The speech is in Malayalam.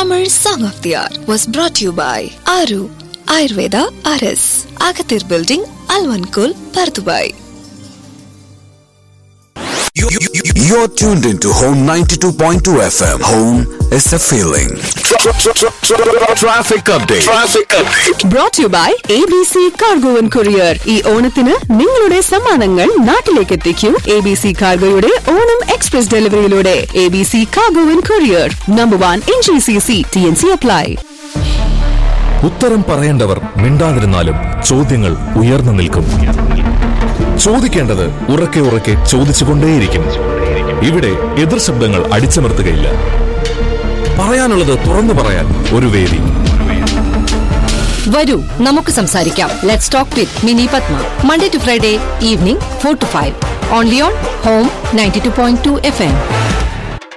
Tamil Song of the Hour was brought to you by Aru Ayurveda RS, Agathir Building, Alvankul, Pardubai. You- you- you- You're tuned into Home 92.2 FM. Home is a feeling. Tra- tra- tra- tra- Traffic update. Traffic update. Brought you by A B C cargo and courier ഈ ഓണത്തിന് നിങ്ങളുടെ സമ്മാനങ്ങൾ നാട്ടിലേക്ക് എത്തിക്കൂ എ ബി സി കാർഗോയുടെ ഓണം എക്സ്പ്രസ് ഡെലിവറിയിലൂടെ A B C cargo and courier number one in G C C T N C apply ഉത്തരം പറയേണ്ടവർ മിണ്ടാതിരുന്നാലും ചോദ്യങ്ങൾ ഉയർന്നു നിൽക്കും ചോദിക്കേണ്ടത് ഉറക്കെ ഉറക്കെ ചോദിച്ചുകൊണ്ടേയിരിക്കും ഇവിടെ എതിർ ശബ്ദങ്ങൾ അടിച്ചമർത്തുകയില്ല പറയാനുള്ളത് തുറന്നു പറയാൻ ഒരു വേദി വരൂ നമുക്ക് സംസാരിക്കാം let's talk with Mini Padma Monday to Friday evening four to five only on home ninety two point two F M